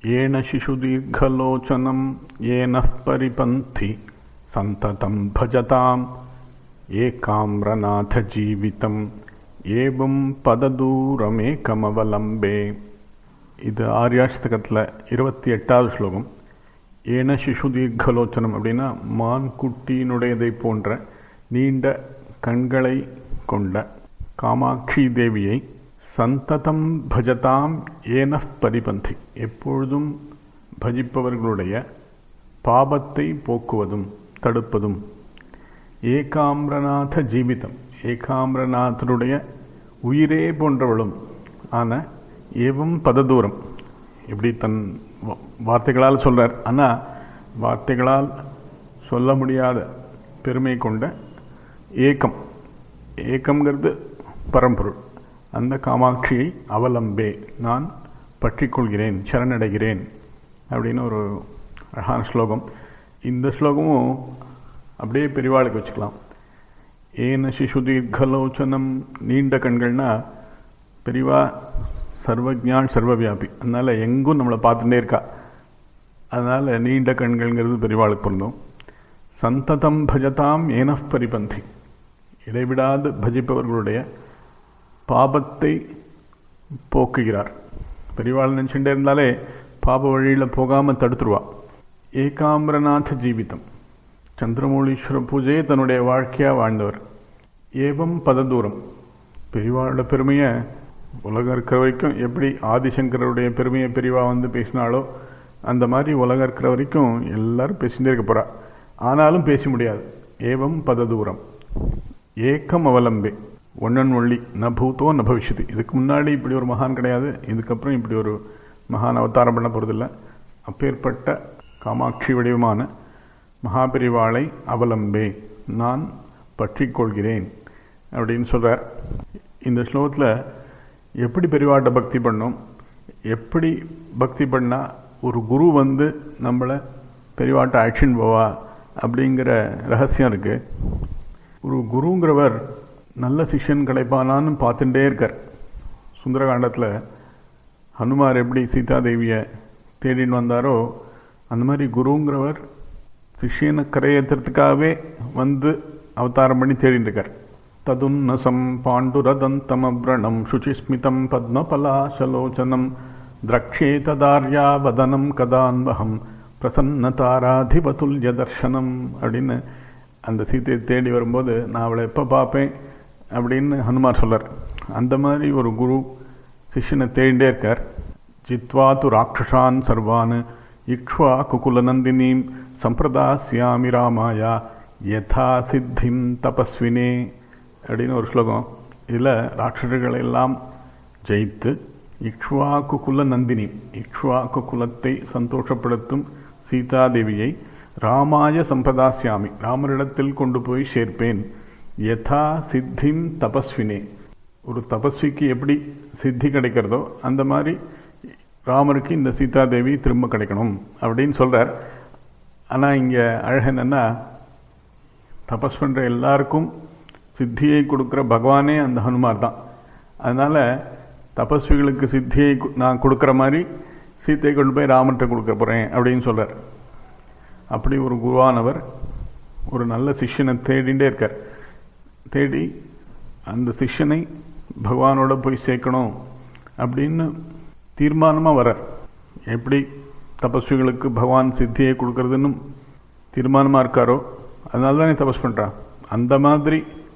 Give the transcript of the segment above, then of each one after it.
येन शिशुदीर्घलोचनं येनः परिपन्थि सन्ततं भजताम् ஏகாம்ரநாதஜீவிதம் ஏவம் பததூரமேகமவலம்பே இது ஆர்யாஷ்டகத்தில் இருபத்தி எட்டாவது ஸ்லோகம் ஏன சிசு தீர்க்கலோச்சனம் அப்படின்னா மான் குட்டியினுடையதை போன்ற நீண்ட கண்களை கொண்ட காமாட்சி தேவியை சந்ததம் பஜதாம் ஏன பரிபந்தி எப்பொழுதும் பஜிப்பவர்களுடைய பாபத்தை போக்குவதும் தடுப்பதும் ஏகாம்ரநாத ஜீவிதம் ஏகாம்ரநாதனுடைய உயிரே போன்றவளும் ஆன ஏவம் பததூரம் இப்படி தன் வார்த்தைகளால் சொல்றார் ஆனால் வார்த்தைகளால் சொல்ல முடியாத பெருமை கொண்ட ஏக்கம் ஏக்கம்ங்கிறது பரம்பொருள் அந்த காமாட்சியை அவலம்பே நான் பற்றிக்கொள்கிறேன் சரணடைகிறேன் அப்படின்னு ஒரு அழகான ஸ்லோகம் இந்த ஸ்லோகமும் அப்படியே பெரிவாளுக்கு வச்சுக்கலாம் ஏன சிசு தீர்க்கலோச்சனம் நீண்ட கண்கள்னா பெரிவா சர்வஜான் சர்வவியாபி அதனால் எங்கும் நம்மளை பார்த்துட்டே இருக்கா அதனால் நீண்ட கண்கள்ங்கிறது பெரிவாளுக்கு பொருந்தும் சந்ததம் பஜதாம் ஏன பரிபந்தி இடைவிடாது பஜிப்பவர்களுடைய பாபத்தை போக்குகிறார் பெரிவாள் நினச்சிட்டே இருந்தாலே பாப வழியில் போகாமல் தடுத்துருவா ஏகாம்பரநாத ஜீவிதம் சந்திரமௌலீஸ்வர பூஜையை தன்னுடைய வாழ்க்கையாக வாழ்ந்தவர் ஏவம் பததூரம் பெரியவாளோட பெருமையை உலகம் இருக்கிற வரைக்கும் எப்படி ஆதிசங்கருடைய பெருமையை பெரியவா வந்து பேசினாலோ அந்த மாதிரி உலகம் இருக்கிற வரைக்கும் எல்லாரும் பேசிகிட்டே இருக்க போகிறா ஆனாலும் பேச முடியாது ஏவம் பததூரம் ஏக்கம் அவலம்பே ஒன்னன் ஒள்ளி ந பூத்தோ ந பவிஷ்யதி இதுக்கு முன்னாடி இப்படி ஒரு மகான் கிடையாது இதுக்கப்புறம் இப்படி ஒரு மகான் அவதாரம் பண்ண போகிறதில்ல அப்பேற்பட்ட காமாட்சி வடிவமான மகாபெரிவாளை அவலம்பே நான் பற்றி கொள்கிறேன் அப்படின்னு சொல்கிறார் இந்த ஸ்லோகத்தில் எப்படி பெரிவாட்ட பக்தி பண்ணோம் எப்படி பக்தி பண்ணால் ஒரு குரு வந்து நம்மளை பெரிவாட்ட ஆக்ஷன் போவா அப்படிங்கிற ரகசியம் இருக்குது ஒரு குருங்கிறவர் நல்ல சிஷ்யன் கிடைப்பானான்னு பார்த்துட்டே இருக்கார் சுந்தரகாண்டத்தில் ஹனுமார் எப்படி சீதாதேவியை தேடின்னு வந்தாரோ அந்த மாதிரி குருங்கிறவர் சிஷியனை கரையேற்றுறதுக்காகவே வந்து அவதாரம் பண்ணி தேடிட்டு இருக்கார் ததுன்னசம் பாண்டுரதந்தமவ்ரணம் சுச்சிஸ்மிதம் பத்மபலாசலோச்சனம் திரக்ஷே ததார்யா வதனம் கதான்வகம் பிரசன்னதாராதிபதுல்ய தர்ஷனம் அப்படின்னு அந்த சீத்தையை தேடி வரும்போது நான் அவளை எப்போ பார்ப்பேன் அப்படின்னு ஹனுமார் சொல்லார் அந்த மாதிரி ஒரு குரு சிஷ்யனை தேடிண்டே இருக்கார் ஜித்வா து ராட்சசான் சர்வான் இக்ஷ்வா குகுலநந்தினீம் சம்பிரதாசியாமி ராமாயா யதா சித்திம் தபஸ்வினே அப்படின்னு ஒரு ஸ்லோகம் இதில் ராட்சசர்களை எல்லாம் ஜெயித்து இக்ஷ்வாக்கு குல நந்தினி இக்ஷ்வாக்கு குலத்தை சந்தோஷப்படுத்தும் சீதாதேவியை ராமாய சம்பிரதாசியாமி ராமரிடத்தில் கொண்டு போய் சேர்ப்பேன் யதா சித்திம் தபஸ்வினே ஒரு தபஸ்விக்கு எப்படி சித்தி கிடைக்கிறதோ அந்த மாதிரி ராமருக்கு இந்த சீதாதேவி திரும்ப கிடைக்கணும் அப்படின்னு சொல்கிறார் ஆனால் இங்கே அழகு என்னென்னா தபஸ் பண்ணுற எல்லாருக்கும் சித்தியை கொடுக்குற பகவானே அந்த ஹனுமார் தான் அதனால் தபஸ்விகளுக்கு சித்தியை நான் கொடுக்குற மாதிரி சீத்தையை கொண்டு போய் ராமர்கிட்ட கொடுக்க போகிறேன் அப்படின்னு சொல்கிறார் அப்படி ஒரு குருவானவர் ஒரு நல்ல சிஷ்யனை தேடிண்டே இருக்கார் தேடி அந்த சிஷ்யனை பகவானோட போய் சேர்க்கணும் அப்படின்னு தீர்மானமாக வரார் எப்படி தபஸ்விகளுக்கு பகவான் சித்தியை கொடுக்கறதுன்னு தீர்மானமாக இருக்காரோ அதனால தானே தபஸ் பண்ணுறான் அந்த மாதிரி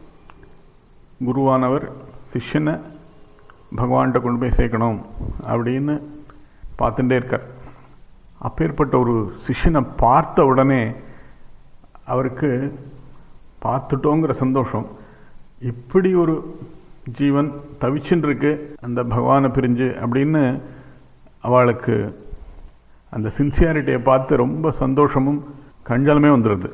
குருவானவர் சிஷ்யனை பகவான்கிட்ட கொண்டு போய் சேர்க்கணும் அப்படின்னு பார்த்துட்டே இருக்கார் அப்பேற்பட்ட ஒரு சிஷ்யனை பார்த்த உடனே அவருக்கு பார்த்துட்டோங்கிற சந்தோஷம் இப்படி ஒரு ஜீவன் தவிச்சுன்னு இருக்கு அந்த பகவானை பிரிஞ்சு அப்படின்னு அவளுக்கு அந்த சின்சியாரிட்டியை பார்த்து ரொம்ப சந்தோஷமும் கஞ்சலமே வந்துடுது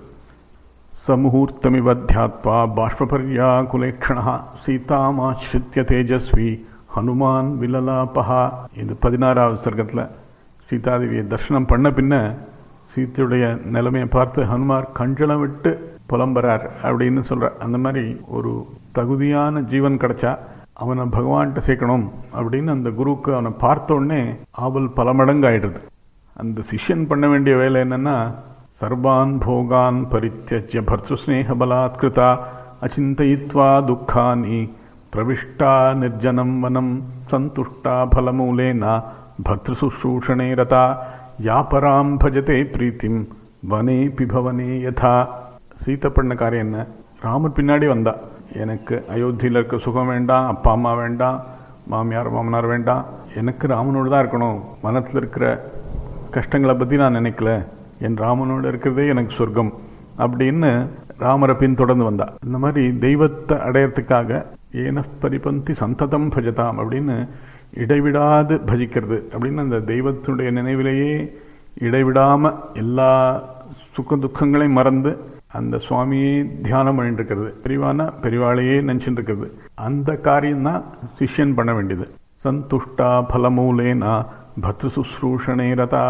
சமுகூர்த்தமிவத்தியாத்வா பாஷ்பபர்யா குலேக்ஷணா சீதாமாஸ்ரித்ய தேஜஸ்வி ஹனுமான் விலலாபஹா இது பதினாறாவது சர்க்கத்தில் சீதாதேவியை தர்ஷனம் பண்ண பின்ன சீத்தையுடைய நிலைமையை பார்த்து ஹனுமார் கஞ்சலம் விட்டு புலம்புறார் அப்படின்னு சொல்கிறார் அந்த மாதிரி ஒரு தகுதியான ஜீவன் கிடைச்சா அவனை பகவான்கிட்ட சேர்க்கணும் அப்படின்னு அந்த குருவுக்கு அவனை பார்த்த உடனே ஆவல் பல மடங்கு ஆயிடுது அந்த சிஷ்யன் பண்ண வேண்டிய வேலை என்னன்னா சர்வான் போகான் பரித்தியஜ்ய பர்சுஸ்நேக பலாத்கிருதா அச்சிந்தயித்வா துக்கானி பிரவிஷ்டா நிர்ஜனம் வனம் சந்துஷ்டா பலமூலேன பர்திருசுஷ்ரூஷணே ரதா யாபராம் பஜதே பிரீத்திம் வனே பிபவனே யதா சீத்தை பண்ண காரியம் என்ன ராமர் பின்னாடி வந்தா எனக்கு அயோத்தியில் இருக்க சுகம் வேண்டாம் அப்பா அம்மா வேண்டாம் மாமியார் மாமனார் வேண்டாம் எனக்கு ராமனோடு தான் இருக்கணும் மனத்தில் இருக்கிற கஷ்டங்களை பற்றி நான் நினைக்கல என் ராமனோடு இருக்கிறதே எனக்கு சொர்க்கம் அப்படின்னு ராமரை பின்தொடர்ந்து வந்தா இந்த மாதிரி தெய்வத்தை அடையறதுக்காக ஏன பரிபந்தி சந்ததம் பஜதாம் அப்படின்னு இடைவிடாது பஜிக்கிறது அப்படின்னு அந்த தெய்வத்துடைய நினைவிலேயே இடைவிடாம எல்லா சுக்க துக்கங்களையும் மறந்து அந்த சுவாமியே தியானம் பண்ணிட்டு இருக்கிறது பெரிவான பெரிவாளையே நினைச்சுட்டு இருக்கிறது அந்த காரியம் தான் சிஷ்யன் பண்ண வேண்டியது சந்துஷ்டா பலமூலேனா பத்ரு சுஸ்ரூஷணே ரதா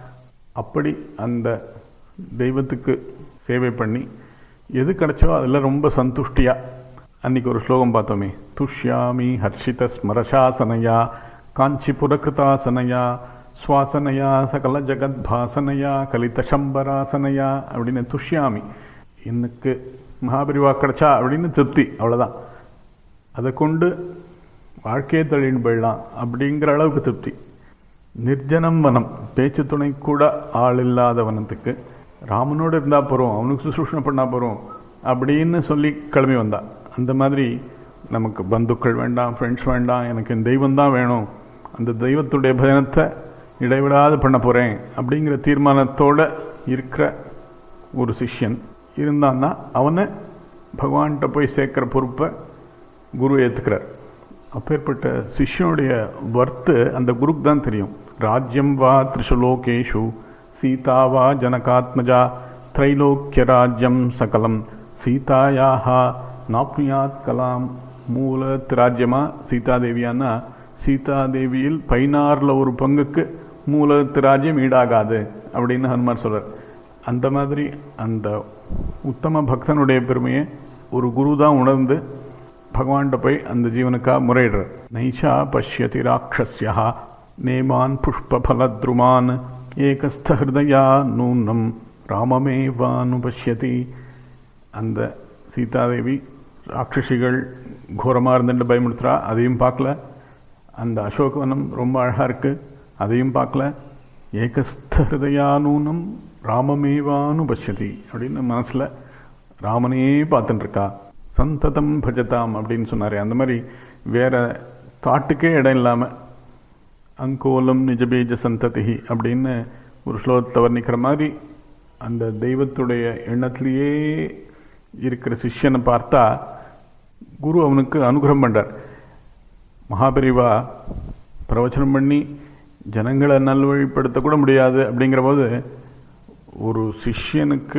அப்படி அந்த தெய்வத்துக்கு சேவை பண்ணி எது கிடைச்சோ அதில் ரொம்ப சந்துஷ்டியா அன்னைக்கு ஒரு ஸ்லோகம் பார்த்தோமே துஷ்யாமி ஹர்ஷித ஸ்மரசாசனையா காஞ்சி புரகிருதாசனையா சுவாசனையா சகல ஜகத் பாசனையா கலித சம்பராசனையா அப்படின்னு துஷ்யாமி எனக்கு மகாபிரிவா கிடைச்சா அப்படின்னு திருப்தி அவ்வளோதான் அதை கொண்டு வாழ்க்கையை தள்ளின்னு போயிடலாம் அப்படிங்கிற அளவுக்கு திருப்தி நிர்ஜனம் வனம் பேச்சு துணை கூட ஆள் இல்லாத வனத்துக்கு ராமனோடு இருந்தா போகிறோம் அவனுக்கு சுசுஷனை பண்ணா போகிறோம் அப்படின்னு சொல்லி கிளம்பி வந்தா அந்த மாதிரி நமக்கு பந்துக்கள் வேண்டாம் ஃப்ரெண்ட்ஸ் வேண்டாம் எனக்கு என் தெய்வம் தான் வேணும் அந்த தெய்வத்துடைய பயணத்தை இடைவிடாது பண்ண போகிறேன் அப்படிங்கிற தீர்மானத்தோட இருக்கிற ஒரு சிஷ்யன் இருந்தான்னா அவனை பகவான்கிட்ட போய் சேர்க்கிற பொறுப்பை குரு ஏற்றுக்கிறார் அப்பேற்பட்ட சிஷ்யனுடைய வர்த்து அந்த குருக்கு தான் தெரியும் ராஜ்யம் வா திரிசுலோகேஷு சீதா வா ஜனகாத்மஜா திரைலோக்கிய ராஜ்யம் சகலம் சீதாயாக நாப்னியாத் கலாம் மூல திராஜ்யமா சீதாதேவியானா சீதாதேவியில் பதினாறில் ஒரு பங்குக்கு மூல திராஜ்யம் ஈடாகாது அப்படின்னு ஹனுமார் சொல்றார் அந்த மாதிரி அந்த உத்தம பக்தனுடைய பெருமையை ஒரு குரு தான் உணர்ந்து பகவான்கிட்ட போய் அந்த ஜீவனுக்காக முறையிடுறார் நைஷா பஷ்யதி ராட்சஸ்யா நேமான் புஷ்பலத்ருமான் ஏகஸ்த ஹிருதயா நூனம் ராமமேவானு பஷ்யதி அந்த சீதாதேவி ராட்சசிகள் கோரமாக இருந்துட்டு பயமுடுத்துறா அதையும் பார்க்கல அந்த அசோகவனம் ரொம்ப அழகாக இருக்கு அதையும் பார்க்கல ஏகஸ்த ஹிருதயானூனம் ராமமேவானு பஷ்யதி அப்படின்னு மனசில் ராமனையே பார்த்துட்டு இருக்கா சந்ததம் பஜதாம் அப்படின்னு சொன்னாரே அந்த மாதிரி வேற தாட்டுக்கே இடம் இல்லாமல் அங்கோலம் நிஜபீஜ சந்ததி அப்படின்னு ஒரு ஸ்லோகத்தை வர்ணிக்கிற மாதிரி அந்த தெய்வத்துடைய எண்ணத்திலேயே இருக்கிற சிஷ்யனை பார்த்தா குரு அவனுக்கு அனுகிரகம் பண்றார் மகாபெரிவா பிரவச்சனம் பண்ணி ஜனங்களை நல்வழிப்படுத்த கூட முடியாது அப்படிங்கிற போது ஒரு சிஷ்யனுக்கு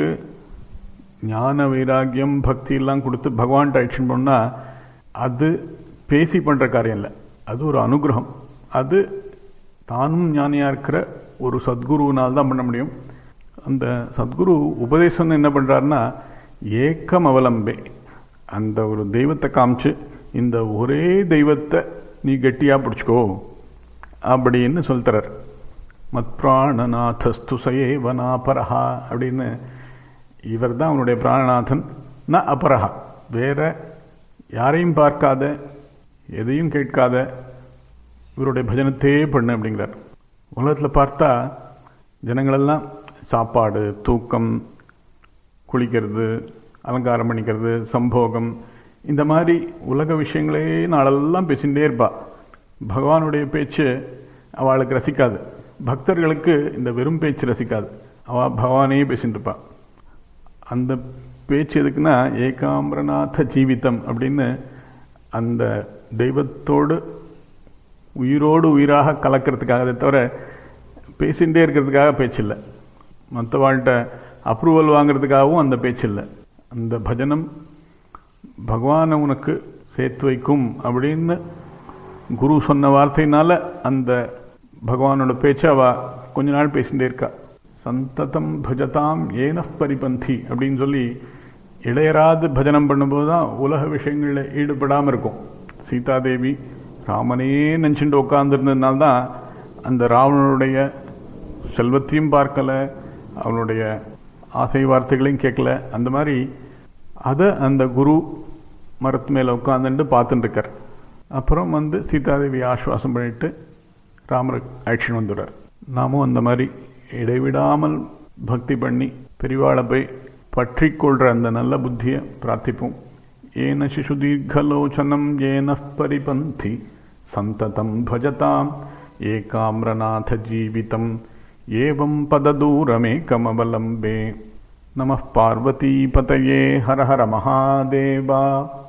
ஞான வைராக்கியம் பக்தி எல்லாம் கொடுத்து பகவான்கிட்ட அழிச்சுன்னு போனா அது பேசி பண்ற காரியம் இல்லை அது ஒரு அனுகிரகம் அது தானும் ஞானியா இருக்கிற ஒரு சத்குருவினால் தான் பண்ண முடியும் அந்த சத்குரு உபதேசம் என்ன பண்றாருன்னா ஏக்கம் அவலம்பே அந்த ஒரு தெய்வத்தை காமிச்சு இந்த ஒரே தெய்வத்தை நீ கெட்டியா பிடிச்சிக்கோ அப்படின்னு சொல்லித்தரார் மத் பிராணநாதஸ்து சயேவனாபரஹா அப்படின்னு இவர் தான் அவனுடைய பிராணநாதன் ந அபரஹா வேற யாரையும் பார்க்காத எதையும் கேட்காத இவருடைய பஜனத்தையே பண்ணு அப்படிங்கிறார் உலகத்தில் பார்த்தா ஜனங்களெல்லாம் சாப்பாடு தூக்கம் குளிக்கிறது அலங்காரம் பண்ணிக்கிறது சம்போகம் இந்த மாதிரி உலக விஷயங்களே நாளெல்லாம் பேசிகிட்டே இருப்பா பகவானுடைய பேச்சு அவளுக்கு ரசிக்காது பக்தர்களுக்கு இந்த வெறும் பேச்சு ரசிக்காது அவள் பகவானே பேசிட்டு இருப்பா அந்த பேச்சு எதுக்குன்னா ஏகாம்பரநாத ஜீவிதம் அப்படின்னு அந்த தெய்வத்தோடு உயிரோடு உயிராக கலக்கிறதுக்காக தவிர பேசிகிட்டே இருக்கிறதுக்காக பேச்சு இல்லை மற்றவாழ்கிட்ட அப்ரூவல் வாங்கிறதுக்காகவும் அந்த பேச்சு இல்லை அந்த பஜனம் பகவானை உனக்கு சேர்த்து வைக்கும் அப்படின்னு குரு சொன்ன வார்த்தையினால அந்த பகவானோட பேச்சை அவ கொஞ்ச நாள் பேசிகிட்டே இருக்கா சந்ததம் பஜதாம் ஏன பரிபந்தி அப்படின்னு சொல்லி இளையராது பஜனம் பண்ணும்போது தான் உலக விஷயங்களில் ஈடுபடாமல் இருக்கும் சீதாதேவி ராமனையே நினச்சிட்டு உட்காந்துருந்ததுனால தான் அந்த ராவணனுடைய செல்வத்தையும் பார்க்கல அவனுடைய ஆசை வார்த்தைகளையும் கேட்கல அந்த மாதிரி அதை அந்த குரு மரத்து மேலே உட்காந்துட்டு பார்த்துட்டு இருக்கார் அப்புறம் வந்து சீதாதேவி ஆஸ்வாசம் பண்ணிட்டு ராமரை ஆக்ஷன் வந்துடுறார் நாமும் அந்த மாதிரி இடைவிடாமல் பக்தி பண்ணி பெரிவாளை போய் பற்றி கொள்ற அந்த நல்ல புத்தியை பிரார்த்திப்போம் ஏன சிசு தீர்க்கலோச்சனம் ஏன பரிபந்தி சந்ததம் பஜதாம் ஏகாம்ரநாத ஜீவிதம் ஏவம் பததூரமேகமவலம்பே நமः பார்வतीपतये हर हर महादेवा